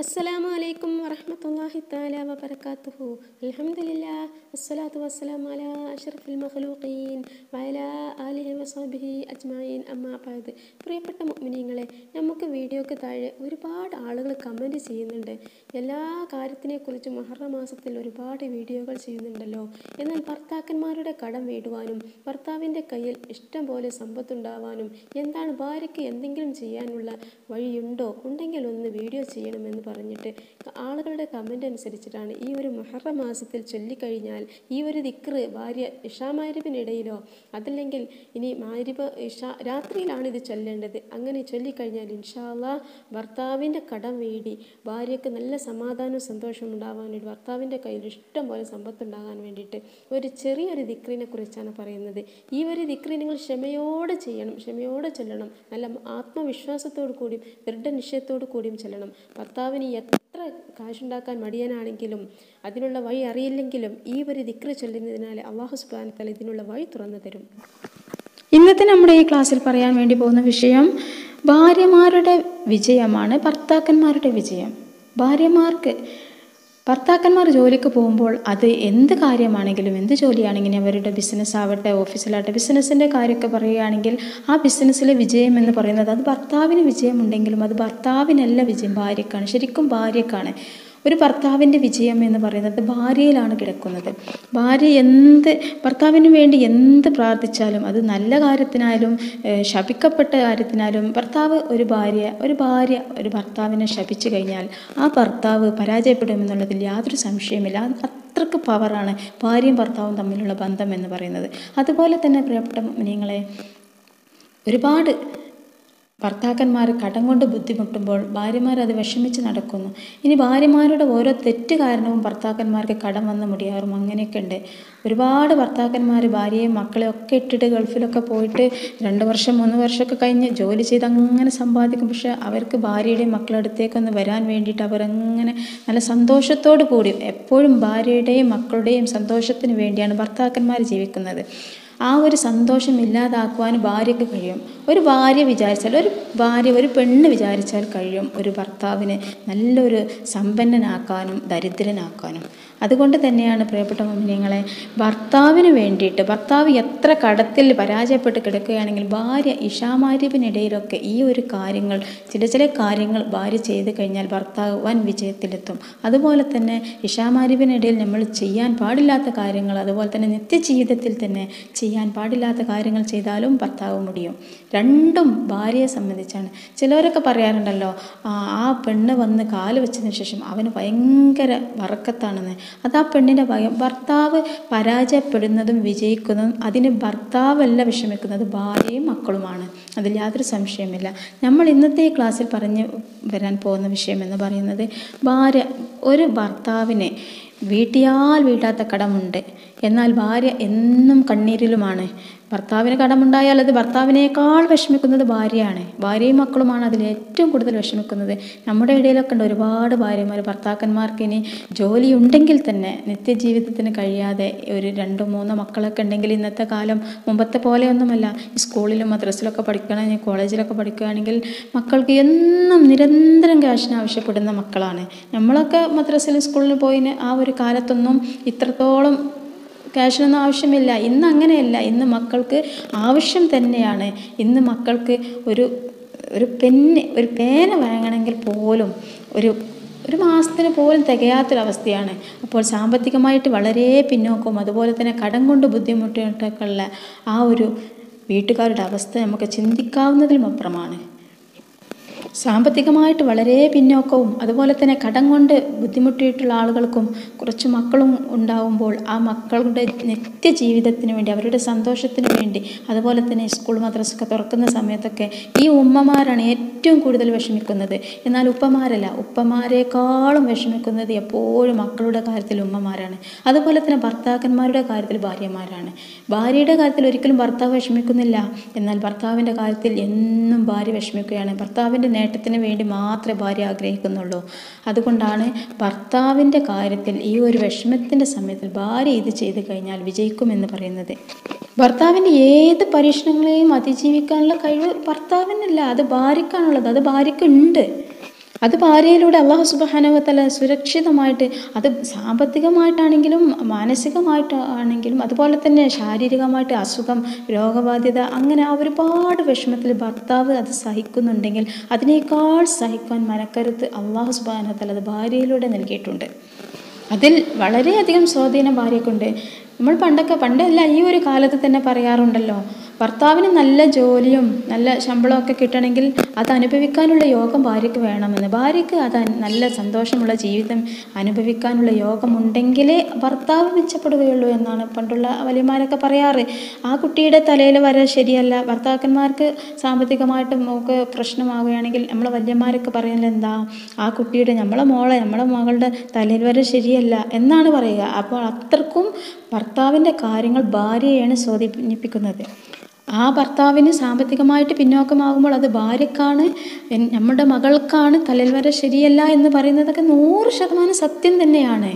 അസ്സലാമു അലൈക്കും വറഹ്മത്തുള്ളാഹി തആല വബറകാതുഹു അൽഹംദുലില്ലാ വസ്സലാത്തു വസ്സലാമു അലാ അഷ്റഫിൽ മഖ്ലൂഖീൻ വഅലാ ആലിഹി വസഹ്ബിഹി അജ്മഈൻ അമ്മാ ബഅദ് പ്രിയപ്പെട്ട മുഅ്മിനീങ്ങളെ നമുക്ക് വീഡിയോക്ക് താഴെ ഒരുപാട് ആളുകൾ കമൻറ്റ് ചെയ്യുന്നുണ്ട് എല്ലാ കാര്യത്തിനെക്കുറിച്ചും മുഹറം മാസത്തിൽ ഒരുപാട് വീഡിയോകൾ ചെയ്യുന്നുണ്ടല്ലോ എന്നാൽ ഭർത്താക്കന്മാരുടെ കടം വീടുവാനും ഭർത്താവിൻ്റെ കയ്യിൽ ഇഷ്ടം പോലെ സമ്പത്തുണ്ടാവാനും എന്താണ് ഭാര്യയ്ക്ക് എന്തെങ്കിലും ചെയ്യാനുള്ള വഴിയുണ്ടോ ഉണ്ടെങ്കിൽ ഒന്ന് വീഡിയോ ചെയ്യണമെന്ന് പറഞ്ഞിട്ട് ആളുകളുടെ കമൻ്റ് അനുസരിച്ചിട്ടാണ് ഈ ഒരു മുഹറം മാസത്തിൽ ചൊല്ലിക്കഴിഞ്ഞാൽ ഈ ഒരു ദിക്റ് ഭാര്യ ഇഷാമാരിബിനിടയിലോ അതല്ലെങ്കിൽ ഇനി മാരിബ് ഇഷ രാത്രിയിലാണ് ഇത് ചൊല്ലേണ്ടത് അങ്ങനെ ചൊല്ലിക്കഴിഞ്ഞാൽ ഇൻഷാല്ല ഭർത്താവിൻ്റെ കടം വീടി ഭാര്യയ്ക്ക് നല്ല സമാധാനവും സന്തോഷവും ഉണ്ടാവാൻ വേണ്ടി ഭർത്താവിൻ്റെ കയ്യിൽ ഇഷ്ടം പോലെ സമ്പത്തുണ്ടാകാൻ വേണ്ടിയിട്ട് ഒരു ചെറിയൊരു ദിക്റിനെ കുറിച്ചാണ് പറയുന്നത് ഈ ഒരു ദിക്റി നിങ്ങൾ ക്ഷമയോടെ ചെയ്യണം ക്ഷമയോടെ ചൊല്ലണം നല്ല ആത്മവിശ്വാസത്തോടു കൂടിയും ദൃഢനിശ്ചയത്തോടു കൂടിയും ചെല്ലണം ഭർത്താവിന് എത്ര കാശുണ്ടാക്കാൻ മടിയനാണെങ്കിലും അതിനുള്ള വഴി അറിയില്ലെങ്കിലും ഈ ഒരു ദിക്റ് ചൊല്ലുന്നതിനാൽ അള്ളാഹു സുബാനത്തല ഇതിനുള്ള വഴി തുറന്നു തരും ഇന്നത്തെ നമ്മുടെ ഈ ക്ലാസ്സിൽ പറയാൻ വേണ്ടി പോകുന്ന വിഷയം ഭാര്യമാരുടെ വിജയമാണ് ഭർത്താക്കന്മാരുടെ വിജയം ഭാര്യമാർക്ക് ഭർത്താക്കന്മാർ ജോലിക്ക് പോകുമ്പോൾ അത് എന്ത് കാര്യമാണെങ്കിലും എന്ത് ജോലിയാണെങ്കിലും അവരുടെ ബിസിനസ് ആവട്ടെ ഓഫീസിലാവട്ടെ ബിസിനസ്സിൻ്റെ കാര്യമൊക്കെ പറയുകയാണെങ്കിൽ ആ ബിസിനസ്സിലെ വിജയം എന്ന് പറയുന്നത് അത് ഭർത്താവിന് വിജയമുണ്ടെങ്കിലും അത് ഭർത്താവിനല്ല വിജയം ഭാര്യക്കാണ് ശരിക്കും ഭാര്യക്കാണ് ഒരു ഭർത്താവിൻ്റെ വിജയം എന്ന് പറയുന്നത് ഭാര്യയിലാണ് കിടക്കുന്നത് ഭാര്യ എന്ത് ഭർത്താവിന് വേണ്ടി എന്ത് പ്രാർത്ഥിച്ചാലും അത് നല്ല കാര്യത്തിനായാലും ഏഹ് ശപിക്കപ്പെട്ട കാര്യത്തിനായാലും ഭർത്താവ് ഒരു ഭാര്യ ഒരു ഭാര്യ ഒരു ഭർത്താവിനെ ശപിച്ചു കഴിഞ്ഞാൽ ആ ഭർത്താവ് പരാജയപ്പെടുമെന്നുള്ളതിൽ യാതൊരു സംശയമില്ല അത് അത്രക്ക് പവറാണ് ഭാര്യയും ഭർത്താവും തമ്മിലുള്ള ബന്ധം എന്ന് പറയുന്നത് അതുപോലെ തന്നെ പ്രിയപ്പെട്ട നിങ്ങളെ ഒരുപാട് ഭർത്താക്കന്മാർ കടം കൊണ്ട് ബുദ്ധിമുട്ടുമ്പോൾ ഭാര്യമാർ അത് വിഷമിച്ച് നടക്കുന്നു ഇനി ഭാര്യമാരുടെ ഓരോ തെറ്റ് കാരണവും ഭർത്താക്കന്മാർക്ക് കടം വന്ന് മുടിയാറും അങ്ങനെയൊക്കെ ഉണ്ട് ഒരുപാട് ഭർത്താക്കന്മാർ ഭാര്യയും മക്കളെയും ഒക്കെ ഇട്ടിട്ട് ഗൾഫിലൊക്കെ പോയിട്ട് രണ്ട് വർഷം മൂന്ന് വർഷമൊക്കെ കഴിഞ്ഞ് ജോലി ചെയ്ത് അങ്ങനെ സമ്പാദിക്കും പക്ഷേ അവർക്ക് ഭാര്യയുടെയും മക്കളുടെ അടുത്തേക്കൊന്ന് വരാൻ വേണ്ടിയിട്ട് അവരങ്ങനെ നല്ല സന്തോഷത്തോടു കൂടി എപ്പോഴും ഭാര്യയുടെയും മക്കളുടെയും സന്തോഷത്തിന് വേണ്ടിയാണ് ഭർത്താക്കന്മാർ ജീവിക്കുന്നത് ആ ഒരു സന്തോഷം ഇല്ലാതാക്കുവാൻ ഭാര്യയ്ക്ക് കഴിയും ഒരു ഭാര്യ വിചാരിച്ചാൽ ഒരു ഭാര്യ ഒരു പെണ്ണ് വിചാരിച്ചാൽ കഴിയും ഒരു ഭർത്താവിനെ നല്ലൊരു സമ്പന്നനാക്കാനും ദരിദ്രനാക്കാനും അതുകൊണ്ട് തന്നെയാണ് പ്രിയപ്പെട്ട മുന്നിങ്ങളെ ഭർത്താവിന് വേണ്ടിയിട്ട് ഭർത്താവ് എത്ര കടത്തിൽ പരാജയപ്പെട്ട് കിടക്കുകയാണെങ്കിൽ ഭാര്യ ഇഷാമാരിപ്പിനിടയിലൊക്കെ ഈ ഒരു കാര്യങ്ങൾ ചില ചില കാര്യങ്ങൾ ഭാര്യ ചെയ്ത് കഴിഞ്ഞാൽ ഭർത്താവ് വൻ വിജയത്തിലെത്തും അതുപോലെ തന്നെ ഇഷാമാരിപ്പിനിടയിൽ നമ്മൾ ചെയ്യാൻ പാടില്ലാത്ത കാര്യങ്ങൾ അതുപോലെ തന്നെ നിത്യജീവിതത്തിൽ തന്നെ ചെയ്യാൻ പാടില്ലാത്ത കാര്യങ്ങൾ ചെയ്താലും ഭർത്താവ് മുടിയും രണ്ടും ഭാര്യയെ സംബന്ധിച്ചാണ് ചിലവരൊക്കെ പറയാറുണ്ടല്ലോ ആ ആ പെണ്ണ് വന്ന് കാല് വെച്ചതിന് ശേഷം അവന് ഭയങ്കര വറക്കത്താണെന്ന് അത് ആ പെണ്ണിൻ്റെ ഭയം ഭർത്താവ് പരാജയപ്പെടുന്നതും വിജയിക്കുന്നതും അതിന് ഭർത്താവല്ല വിഷമിക്കുന്നത് ഭാര്യയും മക്കളുമാണ് അതിൽ യാതൊരു സംശയമില്ല നമ്മൾ ഇന്നത്തെ ഈ ക്ലാസ്സിൽ പറഞ്ഞു വരാൻ പോകുന്ന വിഷയം എന്ന് പറയുന്നത് ഭാര്യ ഒരു ഭർത്താവിനെ വീട്ടിയാൽ വീട്ടാത്ത കടമുണ്ട് എന്നാൽ ഭാര്യ എന്നും കണ്ണീരിലുമാണ് ഭർത്താവിന് കടമുണ്ടായാൽ അത് ഭർത്താവിനേക്കാൾ വിഷമിക്കുന്നത് ഭാര്യയാണ് ഭാര്യയും മക്കളുമാണ് അതിൽ ഏറ്റവും കൂടുതൽ വിഷമിക്കുന്നത് നമ്മുടെ ഇടയിലൊക്കെ ഉണ്ട് ഒരുപാട് ഭാര്യമാർ ഭർത്താക്കന്മാർക്ക് ഇനി ജോലി ഉണ്ടെങ്കിൽ തന്നെ നിത്യജീവിതത്തിന് കഴിയാതെ ഒരു രണ്ടോ മൂന്നോ മക്കളൊക്കെ ഉണ്ടെങ്കിൽ ഇന്നത്തെ കാലം മുമ്പത്തെ പോലെയൊന്നുമല്ല സ്കൂളിലും മദ്രസിലൊക്കെ പഠിക്കണമെങ്കിൽ കോളേജിലൊക്കെ പഠിക്കുകയാണെങ്കിൽ മക്കൾക്ക് എന്നും നിരന്തരം ക്യാഷിന് ആവശ്യപ്പെടുന്ന മക്കളാണ് നമ്മളൊക്കെ മദ്രസിലും സ്കൂളിലും പോയിന് ആ ഒരു കാലത്തൊന്നും ഇത്രത്തോളം ക്യാഷിനൊന്നും ആവശ്യമില്ല ഇന്ന് അങ്ങനെയല്ല ഇന്ന് മക്കൾക്ക് ആവശ്യം തന്നെയാണ് ഇന്ന് മക്കൾക്ക് ഒരു ഒരു പെന്ന് ഒരു പേന വാങ്ങണമെങ്കിൽ പോലും ഒരു ഒരു മാസത്തിന് പോലും തികയാത്തൊരവസ്ഥയാണ് അപ്പോൾ സാമ്പത്തികമായിട്ട് വളരെ പിന്നോക്കവും അതുപോലെ തന്നെ കടം കൊണ്ട് ബുദ്ധിമുട്ടിട്ടൊക്കെ ഉള്ള ആ ഒരു വീട്ടുകാരുടെ അവസ്ഥ നമുക്ക് ചിന്തിക്കാവുന്നതിലും അപ്പുറമാണ് സാമ്പത്തികമായിട്ട് വളരെ പിന്നോക്കവും അതുപോലെ തന്നെ കടം കൊണ്ട് ബുദ്ധിമുട്ടിയിട്ടുള്ള ആളുകൾക്കും കുറച്ച് മക്കളും ഉണ്ടാവുമ്പോൾ ആ മക്കളുടെ നിത്യജീവിതത്തിന് വേണ്ടി അവരുടെ സന്തോഷത്തിന് വേണ്ടി അതുപോലെ തന്നെ സ്കൂൾ മദ്രസൊക്കെ തുറക്കുന്ന സമയത്തൊക്കെ ഈ ഉമ്മമാരാണ് ഏറ്റവും കൂടുതൽ വിഷമിക്കുന്നത് എന്നാൽ ഉപ്പമാരല്ല ഉപ്പമാരെക്കാളും വിഷമിക്കുന്നത് എപ്പോഴും മക്കളുടെ കാര്യത്തിൽ ഉമ്മമാരാണ് അതുപോലെ തന്നെ ഭർത്താക്കന്മാരുടെ കാര്യത്തിൽ ഭാര്യമാരാണ് ഭാര്യയുടെ കാര്യത്തിൽ ഒരിക്കലും ഭർത്താവ് വിഷമിക്കുന്നില്ല എന്നാൽ ഭർത്താവിൻ്റെ കാര്യത്തിൽ എന്നും ഭാര്യ വിഷമിക്കുകയാണ് ഭർത്താവിൻ്റെ നേട്ടത്തിന് വേണ്ടി മാത്രമേ ഭാര്യ ആഗ്രഹിക്കുന്നുള്ളൂ അതുകൊണ്ടാണ് ഭർത്താവിൻ്റെ കാര്യത്തിൽ ഈ ഒരു വിഷമത്തിൻ്റെ സമയത്തിൽ ഭാര്യ ഇത് ചെയ്തു കഴിഞ്ഞാൽ വിജയിക്കുമെന്ന് പറയുന്നത് ഭർത്താവിൻ്റെ ഏത് പരീക്ഷണങ്ങളെയും അതിജീവിക്കാനുള്ള കഴിവ് ഭർത്താവിനല്ല അത് ഭാര്യക്കാണുള്ളത് അത് ഭാര്യക്കുണ്ട് അത് ഭാര്യയിലൂടെ അള്ളാഹു സുബാനവത്തല സുരക്ഷിതമായിട്ട് അത് സാമ്പത്തികമായിട്ടാണെങ്കിലും മാനസികമായിട്ട് ആണെങ്കിലും അതുപോലെ തന്നെ ശാരീരികമായിട്ട് അസുഖം രോഗബാധ്യത അങ്ങനെ ആ ഒരുപാട് വിഷമത്തിൽ ഭർത്താവ് അത് സഹിക്കുന്നുണ്ടെങ്കിൽ അതിനേക്കാൾ സഹിക്കാൻ മനക്കരുത്ത് അള്ളാഹു സുബാനവത്തല അത് ഭാര്യയിലൂടെ നൽകിയിട്ടുണ്ട് അതിൽ വളരെയധികം സ്വാധീനം ഭാര്യക്കുണ്ട് നമ്മൾ പണ്ടൊക്കെ പണ്ടല്ല ഈ ഒരു കാലത്ത് തന്നെ പറയാറുണ്ടല്ലോ ഭർത്താവിന് നല്ല ജോലിയും നല്ല ശമ്പളമൊക്കെ കിട്ടണമെങ്കിൽ അത് അനുഭവിക്കാനുള്ള യോഗം ഭാര്യയ്ക്ക് വേണമെന്ന് ഭാര്യയ്ക്ക് അത് നല്ല സന്തോഷമുള്ള ജീവിതം അനുഭവിക്കാനുള്ള യോഗമുണ്ടെങ്കിലേ ഭർത്താവ് മെച്ചപ്പെടുകയുള്ളൂ എന്നാണ് പണ്ടുള്ള വലിയമാരൊക്കെ പറയാറ് ആ കുട്ടിയുടെ തലയിൽ വരെ ശരിയല്ല ഭർത്താക്കന്മാർക്ക് സാമ്പത്തികമായിട്ടും ഒക്കെ പ്രശ്നമാവുകയാണെങ്കിൽ നമ്മളെ വല്യന്മാരൊക്കെ പറയുന്നത് എന്താ ആ കുട്ടിയുടെ നമ്മളെ മോളെ നമ്മളെ മകളുടെ തലയിൽ വരെ ശരിയല്ല എന്നാണ് പറയുക അപ്പോൾ അത്രക്കും ഭർത്താവിൻ്റെ കാര്യങ്ങൾ ഭാര്യയെയാണ് സ്വാധീനിപ്പിക്കുന്നത് ആ ഭർത്താവിന് സാമ്പത്തികമായിട്ട് പിന്നോക്കമാകുമ്പോൾ അത് ഭാര്യക്കാണ് എൻ- നമ്മുടെ മകൾക്കാണ് തലയിൽ വരെ ശരിയല്ല എന്ന് പറയുന്നതൊക്കെ നൂറ് ശതമാനം സത്യം തന്നെയാണ്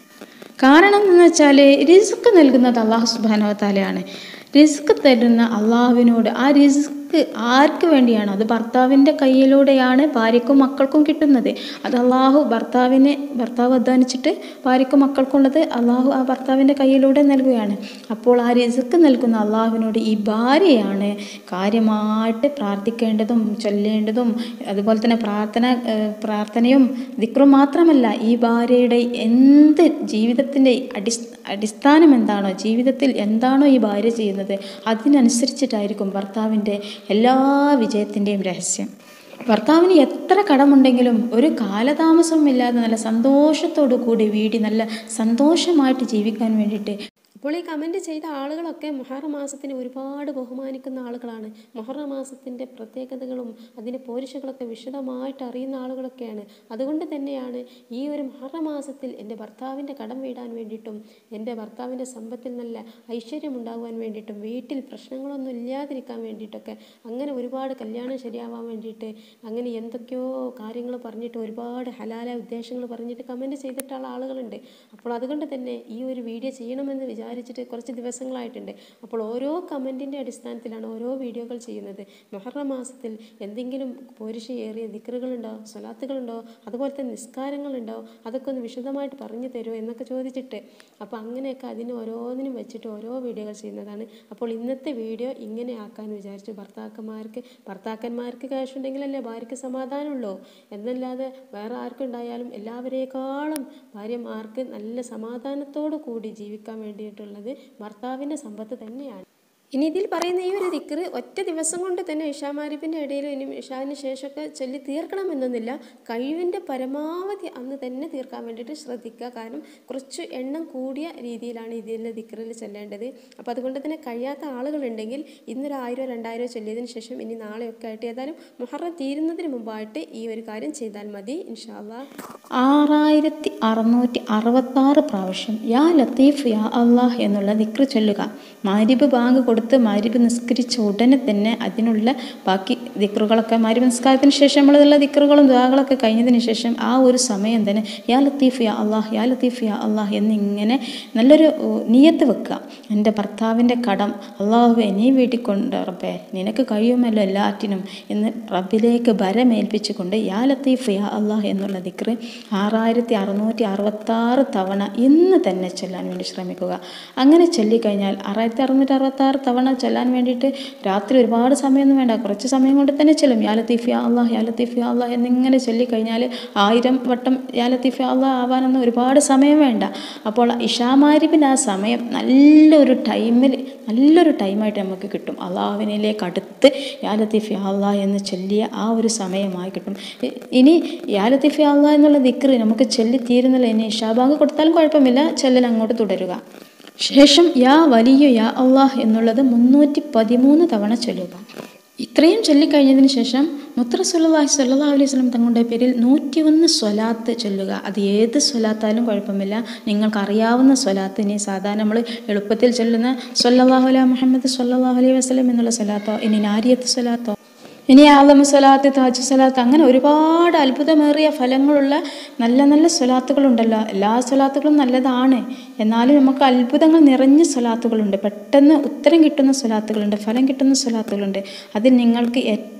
കാരണം എന്ന് വെച്ചാൽ റിസ്ക് നൽകുന്നത് അള്ളാഹു സുബാനോ താലയാണ് റിസ്ക് തരുന്ന അള്ളാഹുവിനോട് ആ റിസ്ക് ആർക്ക് വേണ്ടിയാണോ അത് ഭർത്താവിൻ്റെ കയ്യിലൂടെയാണ് ഭാര്യക്കും മക്കൾക്കും കിട്ടുന്നത് അത് അള്ളാഹു ഭർത്താവിന് ഭർത്താവ് അധ്വാനിച്ചിട്ട് ഭാര്യക്കും മക്കൾക്കുള്ളത് അള്ളാഹു ആ ഭർത്താവിൻ്റെ കയ്യിലൂടെ നൽകുകയാണ് അപ്പോൾ ആ റിസ്ക് നൽകുന്ന അള്ളാഹുവിനോട് ഈ ഭാര്യയാണ് കാര്യമായിട്ട് പ്രാർത്ഥിക്കേണ്ടതും ചൊല്ലേണ്ടതും അതുപോലെ തന്നെ പ്രാർത്ഥന ഏഹ് പ്രാർത്ഥനയും ദിക്റും മാത്രമല്ല ഈ ഭാര്യയുടെ എന്ത് ജീവിതത്തിൻ്റെ അടിസ് അടിസ്ഥാനം എന്താണോ ജീവിതത്തിൽ എന്താണോ ഈ ഭാര്യ ചെയ്യുന്നത് അതിനനുസരിച്ചിട്ടായിരിക്കും ഭർത്താവിൻ്റെ എല്ലാ വിജയത്തിൻ്റെയും രഹസ്യം ഭർത്താവിന് എത്ര കടമുണ്ടെങ്കിലും ഒരു കാലതാമസമില്ലാതെ നല്ല സന്തോഷത്തോടു കൂടി വീടി നല്ല സന്തോഷമായിട്ട് ജീവിക്കാൻ വേണ്ടിയിട്ട് അപ്പോൾ ഈ കമൻറ്റ് ചെയ്ത ആളുകളൊക്കെ മുഹറം മാസത്തിനെ ഒരുപാട് ബഹുമാനിക്കുന്ന ആളുകളാണ് മുഹറം മാസത്തിൻ്റെ പ്രത്യേകതകളും അതിൻ്റെ പോരിശകളൊക്കെ വിശദമായിട്ട് അറിയുന്ന ആളുകളൊക്കെയാണ് അതുകൊണ്ട് തന്നെയാണ് ഈ ഒരു മുഹറം മാസത്തിൽ എൻ്റെ ഭർത്താവിൻ്റെ കടം വീടാൻ വേണ്ടിയിട്ടും എൻ്റെ ഭർത്താവിൻ്റെ സമ്പത്തിൽ നല്ല ഐശ്വര്യം ഉണ്ടാകുവാൻ വേണ്ടിയിട്ടും വീട്ടിൽ പ്രശ്നങ്ങളൊന്നും ഇല്ലാതിരിക്കാൻ വേണ്ടിയിട്ടൊക്കെ അങ്ങനെ ഒരുപാട് കല്യാണം ശരിയാവാൻ വേണ്ടിയിട്ട് അങ്ങനെ എന്തൊക്കെയോ കാര്യങ്ങൾ പറഞ്ഞിട്ട് ഒരുപാട് ഹലാല ഉദ്ദേശങ്ങൾ പറഞ്ഞിട്ട് കമൻറ്റ് ചെയ്തിട്ടുള്ള ആളുകളുണ്ട് അപ്പോൾ അതുകൊണ്ട് തന്നെ ഈ ഒരു വീഡിയോ ചെയ്യണമെന്ന് വിചാരിച്ചിട്ട് കുറച്ച് ദിവസങ്ങളായിട്ടുണ്ട് അപ്പോൾ ഓരോ കമൻറ്റിൻ്റെ അടിസ്ഥാനത്തിലാണ് ഓരോ വീഡിയോകൾ ചെയ്യുന്നത് മൊഹറം മാസത്തിൽ എന്തെങ്കിലും പോരിശയേറിയ ദിക്കറുകളുണ്ടോ സ്വലാത്തുകളുണ്ടോ അതുപോലെ തന്നെ നിസ്കാരങ്ങളുണ്ടോ അതൊക്കെ ഒന്ന് വിശദമായിട്ട് പറഞ്ഞു തരുമോ എന്നൊക്കെ ചോദിച്ചിട്ട് അപ്പോൾ അങ്ങനെയൊക്കെ അതിന് ഓരോന്നിനും വെച്ചിട്ട് ഓരോ വീഡിയോകൾ ചെയ്യുന്നതാണ് അപ്പോൾ ഇന്നത്തെ വീഡിയോ ഇങ്ങനെ ആക്കാമെന്ന് വിചാരിച്ചു ഭർത്താക്കന്മാർക്ക് ഭർത്താക്കന്മാർക്ക് ക്യാഷ് ഉണ്ടെങ്കിലല്ലേ ഭാര്യയ്ക്ക് സമാധാനമുള്ളൂ എന്നല്ലാതെ വേറെ ആർക്കുണ്ടായാലും എല്ലാവരേക്കാളും ഭാര്യമാർക്ക് നല്ല സമാധാനത്തോടു കൂടി ജീവിക്കാൻ വേണ്ടിയിട്ടുള്ളത് ഭർത്താവിൻ്റെ സമ്പത്ത് തന്നെയാണ് ഇനി ഇതിൽ പറയുന്ന ഈ ഒരു ദിക്കറ് ഒറ്റ ദിവസം കൊണ്ട് തന്നെ ഇഷാമാരിപ്പിൻ്റെ ഇടയിൽ ഇനി ഇഷാവിന് ശേഷമൊക്കെ ചൊല്ലി തീർക്കണമെന്നൊന്നുമില്ല കഴിവിൻ്റെ പരമാവധി അന്ന് തന്നെ തീർക്കാൻ വേണ്ടിയിട്ട് ശ്രദ്ധിക്കുക കാരണം കുറച്ച് എണ്ണം കൂടിയ രീതിയിലാണ് ഇതിലെ ദിക്കറിൽ ചെല്ലേണ്ടത് അപ്പോൾ അതുകൊണ്ട് തന്നെ കഴിയാത്ത ആളുകളുണ്ടെങ്കിൽ ഇന്നൊരു ആയിരം രണ്ടായിരം ചൊല്ലിയതിന് ശേഷം ഇനി നാളെയൊക്കെ ആയിട്ട് ഏതായാലും മുഹറം തീരുന്നതിന് മുമ്പായിട്ട് ഈ ഒരു കാര്യം ചെയ്താൽ മതി ഇൻഷാല്ലാ ആറായിരത്തി അറുന്നൂറ്റി അറുപത്താറ് പ്രാവശ്യം യാ ലത്തീഫ് യാ അള്ളാഹ് എന്നുള്ള ദിക്റ് ചൊല്ലുക മാരിബ് ബാങ്ക് കൊടുത്ത് മാരിബ് നിസ്കരിച്ച ഉടനെ തന്നെ അതിനുള്ള ബാക്കി ദിക്റുകളൊക്കെ മാരിബ് നിസ്കാരത്തിന് ശേഷം നമ്മളുള്ള ദിക്റുകളും ദുആകളൊക്കെ കഴിഞ്ഞതിന് ശേഷം ആ ഒരു സമയം തന്നെ യാ ലത്തീഫ് യാ അള്ളാഹ് യാ ലത്തീഫ് യാ അള്ളാഹ് എന്നിങ്ങനെ നല്ലൊരു ഉ, നിയത്ത് വെക്കുക എൻ്റെ ഭർത്താവിൻ്റെ കടം അള്ളാഹുവെ നീ വീട്ടിൽ കൊണ്ട് റബ്ബേ നിനക്ക് കഴിയുമല്ലോ എല്ലാറ്റിനും എന്ന് റബ്ബിലേക്ക് ഭരമേൽപ്പിച്ചുകൊണ്ട് യാ ലത്തീഫ് യാ അള്ളാഹ് എന്നുള്ള ദിക്റ് ആറായിരത്തി അറുന്നൂറ്റി അറുപത്താറ് തവണ ഇന്ന് തന്നെ ചൊല്ലാൻ വേണ്ടി ശ്രമിക്കുക അങ്ങനെ ചൊല്ലിക്കഴിഞ്ഞാൽ ആറായിരത്തി അറുന്നൂറ്റി അറുപത്താറ് തവണ ചൊല്ലാൻ വേണ്ടിയിട്ട് രാത്രി ഒരുപാട് സമയമൊന്നും വേണ്ട കുറച്ച് സമയം കൊണ്ട് തന്നെ ചെല്ലും യാ ലത്തീഫ് യാ അള്ളാഹ് യാ ലത്തീഫ് യാ അള്ളാഹ് എന്നിങ്ങനെ ചൊല്ലിക്കഴിഞ്ഞാൽ ആയിരം വട്ടം യാ ലത്തീഫ് യാ അള്ളാഹ് ആവാനൊന്നും ഒരുപാട് സമയം വേണ്ട അപ്പോൾ ഇഷാമാരിബിന് ആ സമയം നല്ലൊരു ടൈമിൽ നല്ലൊരു ടൈമായിട്ട് നമുക്ക് കിട്ടും അള്ളാഹുവിനിലേക്ക് അടുത്ത് യാ ലത്തീഫ് യാ അള്ളാഹ് എന്ന് ചൊല്ലിയ ആ ഒരു സമയമായി കിട്ടും ഇ- ഇനി യാ ലത്തീഫ് യാ അള്ളാഹ് എന്നുള്ള ദിക്റ് നമുക്ക് ചൊല്ലി തീരുന്നില്ല ഇനി ഇഷാബാങ്ക് കൊടുത്താലും കുഴപ്പമില്ല ചൊല്ലൽ അങ്ങോട്ട് തുടരുക ശേഷം യാ വലിയ യാ അള്ളാഹ് എന്നുള്ളത് മുന്നൂറ്റി പതിമൂന്ന് തവണ ചൊല്ലുക ഇത്രയും ചൊല്ലിക്കഴിഞ്ഞതിന് ശേഷം മുത്ര സുല്ലാഹി സല്ലാ അലൈഹി സ്വലം തങ്ങളുടെ പേരിൽ നൂറ്റിയൊന്ന് സ്വലാത്ത് ചൊല്ലുക അത് ഏത് സ്വലാത്തായാലും കുഴപ്പമില്ല നിങ്ങൾക്ക് അറിയാവുന്ന സ്വലാത്ത് ഇനി സാധാരണ നമ്മൾ എളുപ്പത്തിൽ ചൊല്ലുന്ന സല്ലല്ലാഹു അല മുഹമ്മദ് സല്ലല്ലാഹു അലൈഹി വസല്ലം എന്നുള്ള സ്വലാത്തോ ഇനി നാരിയത്ത് സ്വലാത്തോ ഇനി ആലമ സ്വലാത്ത് താജ് സ്വലാത്ത് അങ്ങനെ ഒരുപാട് അത്ഭുതമേറിയ ഫലങ്ങളുള്ള നല്ല നല്ല സ്വലാത്തുകളുണ്ടല്ലോ എല്ലാ സ്വലാത്തുകളും നല്ലതാണ് എന്നാലും നമുക്ക് അത്ഭുതങ്ങൾ നിറഞ്ഞ സ്വലാത്തുകളുണ്ട് പെട്ടെന്ന് ഉത്തരം കിട്ടുന്ന സ്വലാത്തുകളുണ്ട് ഫലം കിട്ടുന്ന സ്വലാത്തുകളുണ്ട് അതിൽ നിങ്ങൾക്ക് ഏറ്റവും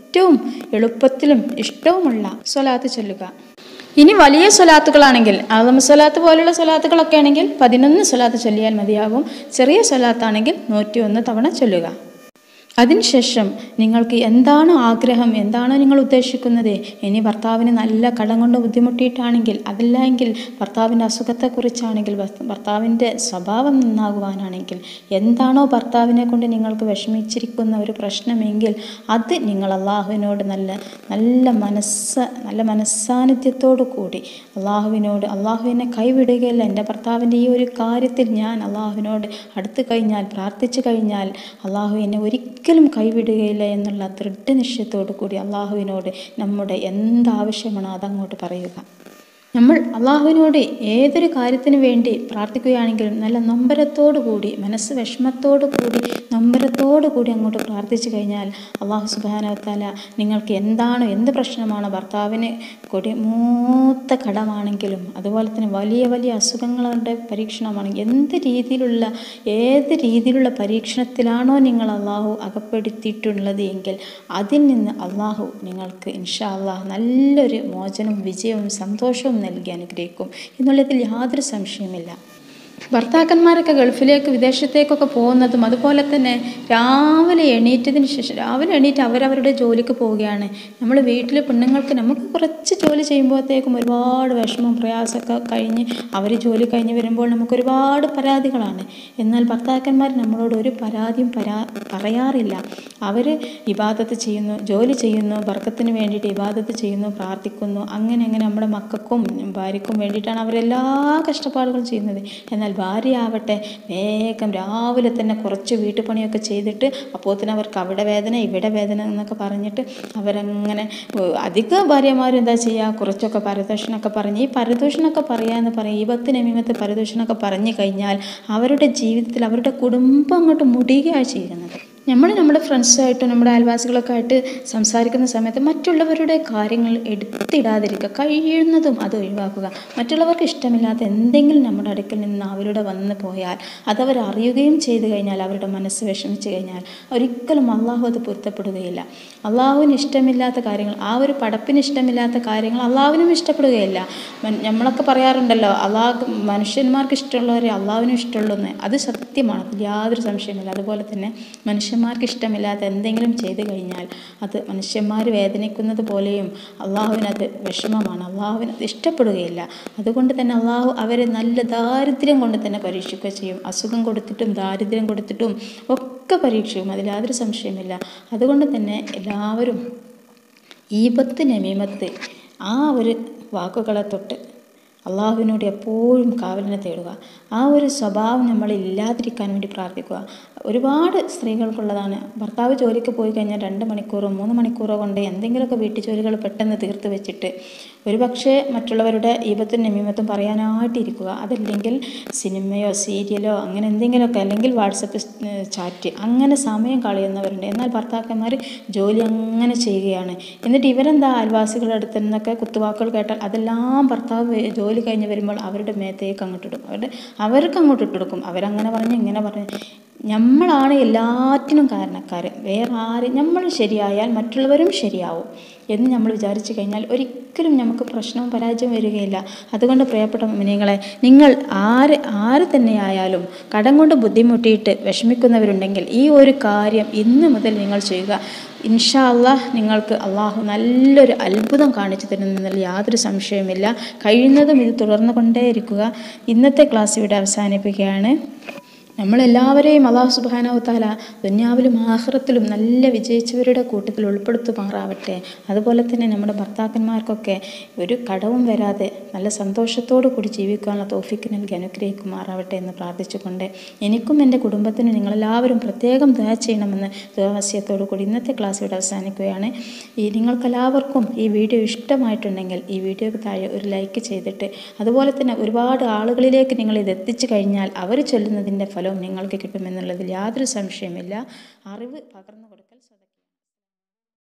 ഏറ്റവും എളുപ്പത്തിലും ഇഷ്ടവുമുള്ള സ്വലാത്ത് ചൊല്ലുക ഇനി വലിയ സ്വലാത്തുകളാണെങ്കിൽ ആദം സ്വലാത്ത് പോലുള്ള സ്വലാത്തുകളൊക്കെ ആണെങ്കിൽ പതിനൊന്ന് സ്വലാത്ത് ചൊല്ലിയാൽ മതിയാകും ചെറിയ സ്വലാത്താണെങ്കിൽ നൂറ്റി ഒന്ന് തവണ ചൊല്ലുക അതിനുശേഷം നിങ്ങൾക്ക് എന്താണ് ആഗ്രഹം എന്താണോ നിങ്ങൾ ഉദ്ദേശിക്കുന്നത് ഇനി ഭർത്താവിന് നല്ല കടം കൊണ്ട് ബുദ്ധിമുട്ടിയിട്ടാണെങ്കിൽ അതല്ല എങ്കിൽ ഭർത്താവിൻ്റെ അസുഖത്തെക്കുറിച്ചാണെങ്കിൽ ഭർത്ത- ഭർത്താവിൻ്റെ സ്വഭാവം നന്നാകുവാനാണെങ്കിൽ എന്താണോ ഭർത്താവിനെ കൊണ്ട് നിങ്ങൾക്ക് വിഷമിച്ചിരിക്കുന്ന ഒരു പ്രശ്നമെങ്കിൽ അത് നിങ്ങൾ അള്ളാഹുവിനോട് നല്ല നല്ല മനസ്സ് നല്ല മനസ്സാന്നിധ്യത്തോടു കൂടി അള്ളാഹുവിനോട് അള്ളാഹുവിനെ കൈവിടുകയില്ല എൻ്റെ ഭർത്താവിൻ്റെ ഈ ഒരു കാര്യത്തിൽ ഞാൻ അള്ളാഹുവിനോട് അടുത്ത് കഴിഞ്ഞാൽ പ്രാർത്ഥിച്ചു കഴിഞ്ഞാൽ അള്ളാഹു എന്നെ ഒരിക്കലും കൈവിടുകയില്ല എന്നുള്ള ദൃഢനിശ്ചയത്തോടു കൂടി അള്ളാഹുവിനോട് നമ്മുടെ എന്താവശ്യമാണോ അതങ്ങോട്ട് പറയുക നമ്മൾ അള്ളാഹുവിനോട് ഏതൊരു കാര്യത്തിന് വേണ്ടി പ്രാർത്ഥിക്കുകയാണെങ്കിലും നല്ല നൊമ്പരത്തോടു കൂടി മനസ്സ് വിഷമത്തോടു കൂടി നൊമ്പരത്തോടു കൂടി അങ്ങോട്ട് പ്രാർത്ഥിച്ചു കഴിഞ്ഞാൽ അള്ളാഹു സുബാനവത്താല നിങ്ങൾക്ക് എന്താണോ എന്ത് പ്രശ്നമാണോ ഭർത്താവിന് കൊടി മൂത്ത കടമാണെങ്കിലും അതുപോലെ തന്നെ വലിയ വലിയ അസുഖങ്ങളുടെ പരീക്ഷണമാണെങ്കിൽ എന്ത് രീതിയിലുള്ള ഏത് രീതിയിലുള്ള പരീക്ഷണത്തിലാണോ നിങ്ങൾ അള്ളാഹു അകപ്പെടുത്തിയിട്ടുള്ളത് എങ്കിൽ അതിൽ നിന്ന് അള്ളാഹു നിങ്ങൾക്ക് ഇൻഷാ അള്ളാഹ് നല്ലൊരു മോചനവും വിജയവും സന്തോഷവും നൽകി അനുഗ്രഹിക്കും എന്നുള്ളതിൽ യാതൊരു സംശയമില്ല ഭർത്താക്കന്മാരൊക്കെ ഗൾഫിലേക്ക് വിദേശത്തേക്കൊക്കെ പോകുന്നതും അതുപോലെ തന്നെ രാവിലെ എണീറ്റതിന് ശേഷം രാവിലെ എണീറ്റ് അവരവരുടെ ജോലിക്ക് പോവുകയാണ് നമ്മൾ വീട്ടിൽ പെണ്ണുങ്ങൾക്ക് നമുക്ക് കുറച്ച് ജോലി ചെയ്യുമ്പോഴത്തേക്കും ഒരുപാട് വിഷമവും പ്രയാസമൊക്കെ കഴിഞ്ഞ് അവർ ജോലി കഴിഞ്ഞ് വരുമ്പോൾ നമുക്ക് ഒരുപാട് പരാതികളാണ് എന്നാൽ ഭർത്താക്കന്മാർ നമ്മളോട് ഒരു പരാതിയും പരാ പറയാറില്ല അവർ ഇബാദത്ത് ചെയ്യുന്നു ജോലി ചെയ്യുന്നു ബർക്കത്തിന് വേണ്ടിയിട്ട് ഇബാദത്ത് ചെയ്യുന്നു പ്രാർത്ഥിക്കുന്നു അങ്ങനെ അങ്ങനെ നമ്മുടെ മക്കൾക്കും ഭാര്യക്കും വേണ്ടിയിട്ടാണ് അവരെല്ലാ കഷ്ടപ്പാടുകളും ചെയ്യുന്നത് എന്നാൽ ഭാര്യയാവട്ടെ വേഗം രാവിലെ തന്നെ കുറച്ച് വീട്ടുപണിയൊക്കെ ചെയ്തിട്ട് അപ്പോൾ തന്നെ അവർക്ക് അവിടെ വേദന ഇവിടെ വേദന എന്നൊക്കെ പറഞ്ഞിട്ട് അവരങ്ങനെ ഏഹ്, അധിക ഭാര്യമാരും എന്താ ചെയ്യുക കുറച്ചൊക്കെ പരദൂഷണമൊക്കെ പറഞ്ഞ് ഈ പരദൂഷണമൊക്കെ പറയാന്ന് പറയും ഈ പത്ത് നമീമത്ത് പരദൂഷണമൊക്കെ പറഞ്ഞു കഴിഞ്ഞാൽ അവരുടെ ജീവിതത്തിൽ അവരുടെ കുടുംബം അങ്ങോട്ട് മുടിയുകയാണ് ചെയ്യുന്നത് നമ്മൾ നമ്മുടെ ഫ്രണ്ട്സായിട്ടും നമ്മുടെ അയൽവാസികളൊക്കെ ആയിട്ട് സംസാരിക്കുന്ന സമയത്ത് മറ്റുള്ളവരുടെ കാര്യങ്ങൾ എടുത്തിടാതിരിക്കുക കഴിയുന്നതും അത് ഒഴിവാക്കുക മറ്റുള്ളവർക്ക് ഇഷ്ടമില്ലാത്ത എന്തെങ്കിലും നമ്മുടെ അടുക്കൽ നിന്ന് അവരുടെ വന്നു പോയാൽ അതവർ അറിയുകയും ചെയ്തു കഴിഞ്ഞാൽ അവരുടെ മനസ്സ് വിഷമിച്ചു കഴിഞ്ഞാൽ ഒരിക്കലും അള്ളാഹു അത് പൊരുത്തപ്പെടുകയില്ല അള്ളാഹുവിന് ഇഷ്ടമില്ലാത്ത കാര്യങ്ങൾ ആ ഒരു പടപ്പിന് ഇഷ്ടമില്ലാത്ത കാര്യങ്ങൾ അള്ളാഹുവിനും ഇഷ്ടപ്പെടുകയില്ല മൻ- നമ്മളൊക്കെ പറയാറുണ്ടല്ലോ അള്ളാഹ് മനുഷ്യന്മാർക്ക് ഇഷ്ടമുള്ളവരെ അള്ളാഹുവിനും ഇഷ്ടമുള്ളൂ എന്ന് അത് സത്യമാണ് അതിൽ യാതൊരു സംശയമില്ല അതുപോലെ തന്നെ മനുഷ്യന്മാർക്ക് ഇഷ്ടമില്ലാത്ത എന്തെങ്കിലും ചെയ്തു കഴിഞ്ഞാൽ അത് മനുഷ്യന്മാർ വേദനിക്കുന്നത് പോലെയും അള്ളാഹുവിനത് വിഷമമാണ് അള്ളാഹുവിന് അത് ഇഷ്ടപ്പെടുകയില്ല അതുകൊണ്ട് തന്നെ അള്ളാഹു അവരെ നല്ല ദാരിദ്ര്യം കൊണ്ട് തന്നെ പരീക്ഷിക്കുക ചെയ്യും അസുഖം കൊടുത്തിട്ടും ദാരിദ്ര്യം കൊടുത്തിട്ടും ഒക്കെ പരീക്ഷിക്കും അതിൽ യാതൊരു സംശയമില്ല അതുകൊണ്ട് തന്നെ എല്ലാവരും ഈപത്ത് നമീമത്ത് ആ ഒരു വാക്കുകളെ തൊട്ട് അള്ളാഹുവിനോട് എപ്പോഴും കാവലിനെ തേടുക ആ ഒരു സ്വഭാവം നമ്മൾ ഇല്ലാതിരിക്കാൻ വേണ്ടി പ്രാർത്ഥിക്കുക ഒരുപാട് സ്ത്രീകൾക്കുള്ളതാണ് ഭർത്താവ് ജോലിക്ക് പോയി കഴിഞ്ഞാൽ രണ്ട് മണിക്കൂറോ മൂന്ന് മണിക്കൂറോ കൊണ്ട് എന്തെങ്കിലുമൊക്കെ വീട്ടു ജോലികൾ പെട്ടെന്ന് തീർത്ത് വെച്ചിട്ട് ഒരു പക്ഷേ മറ്റുള്ളവരുടെ ഈപത്തും നമീമത്തും പറയാനായിട്ടിരിക്കുക അതല്ലെങ്കിൽ സിനിമയോ സീരിയലോ അങ്ങനെ എന്തെങ്കിലുമൊക്കെ അല്ലെങ്കിൽ വാട്സപ്പ് ചാറ്റ് അങ്ങനെ സമയം കളയുന്നവരുണ്ട് എന്നാൽ ഭർത്താക്കന്മാർ ജോലി അങ്ങനെ ചെയ്യുകയാണ് എന്നിട്ട് ഇവരെന്താ അയൽവാസികളുടെ അടുത്ത് നിന്നൊക്കെ കുത്തുവാക്കുകൾ കേട്ടാൽ അതെല്ലാം ഭർത്താവ് വെ- ജോലി കഴിഞ്ഞ് വരുമ്പോൾ അവരുടെ മേത്തേക്ക് അങ്ങോട്ട് ഇടും അവരുടെ അവർക്ക് അങ്ങോട്ട് ഇട്ടുകൊടുക്കും അവരങ്ങനെ പറഞ്ഞ് ഇങ്ങനെ പറഞ്ഞ് നമ്മളാണ് എല്ലാറ്റിനും കാരണക്കാർ വേറെ ആര് നമ്മൾ ശരിയായാൽ മറ്റുള്ളവരും ശരിയാവും എന്ന് നമ്മൾ വിചാരിച്ചു കഴിഞ്ഞാൽ ഒരിക്കലും നമുക്ക് പ്രശ്നവും പരാജയവും വരികയില്ല അതുകൊണ്ട് പ്രിയപ്പെട്ട മിനിങ്ങളെ നിങ്ങൾ ആര് ആര് തന്നെയായാലും കടം കൊണ്ട് ബുദ്ധിമുട്ടിയിട്ട് വിഷമിക്കുന്നവരുണ്ടെങ്കിൽ ഈ ഒരു കാര്യം ഇന്ന് മുതൽ നിങ്ങൾ ചെയ്യുക ഇൻഷാ അള്ളാഹ് നിങ്ങൾക്ക് അള്ളാഹു നല്ലൊരു അത്ഭുതം കാണിച്ചു തരുന്നതിൽ യാതൊരു സംശയവുമില്ല കഴിയുന്നതും ഇത് തുടർന്നു കൊണ്ടേയിരിക്കുക ഇന്നത്തെ ക്ലാസ് ഇവിടെ അവസാനിപ്പിക്കുകയാണ് നമ്മളെല്ലാവരെയും അള്ളാഹു സുബാനോ താല ദുന്യാവിലും ആഹ്റത്തിലും നല്ല വിജയിച്ചവരുടെ കൂട്ടത്തിൽ ഉൾപ്പെടുത്തുമാറാവട്ടെ അതുപോലെ തന്നെ നമ്മുടെ ഭർത്താക്കന്മാർക്കൊക്കെ ഒരു കടവും വരാതെ നല്ല സന്തോഷത്തോടു കൂടി ജീവിക്കാനുള്ള തോഫിക്ക് നൽകി അനുഗ്രഹിക്കുമാറാവട്ടെ എന്ന് പ്രാർത്ഥിച്ചുകൊണ്ട് എനിക്കും എൻ്റെ കുടുംബത്തിനും നിങ്ങളെല്ലാവരും പ്രത്യേകം ദയ ചെയ്യണമെന്ന് ദുരാവസ്യത്തോടു കൂടി ഇന്നത്തെ ക്ലാസ് ഇവിടെ അവസാനിക്കുകയാണ് ഈ നിങ്ങൾക്കെല്ലാവർക്കും ഈ വീഡിയോ ഇഷ്ടമായിട്ടുണ്ടെങ്കിൽ ഈ വീഡിയോക്ക് താഴെ ഒരു ലൈക്ക് ചെയ്തിട്ട് അതുപോലെ തന്നെ ഒരുപാട് ആളുകളിലേക്ക് നിങ്ങൾ ഇത് എത്തിച്ചു കഴിഞ്ഞാൽ അവർ ചൊല്ലുന്നതിൻ്റെ ഫലവും നിങ്ങൾക്ക് കിട്ടുമെന്നുള്ളതിൽ യാതൊരു സംശയമില്ല അറിവ് പകർന്നു കൊടുക്കൽ സ്വതക്ക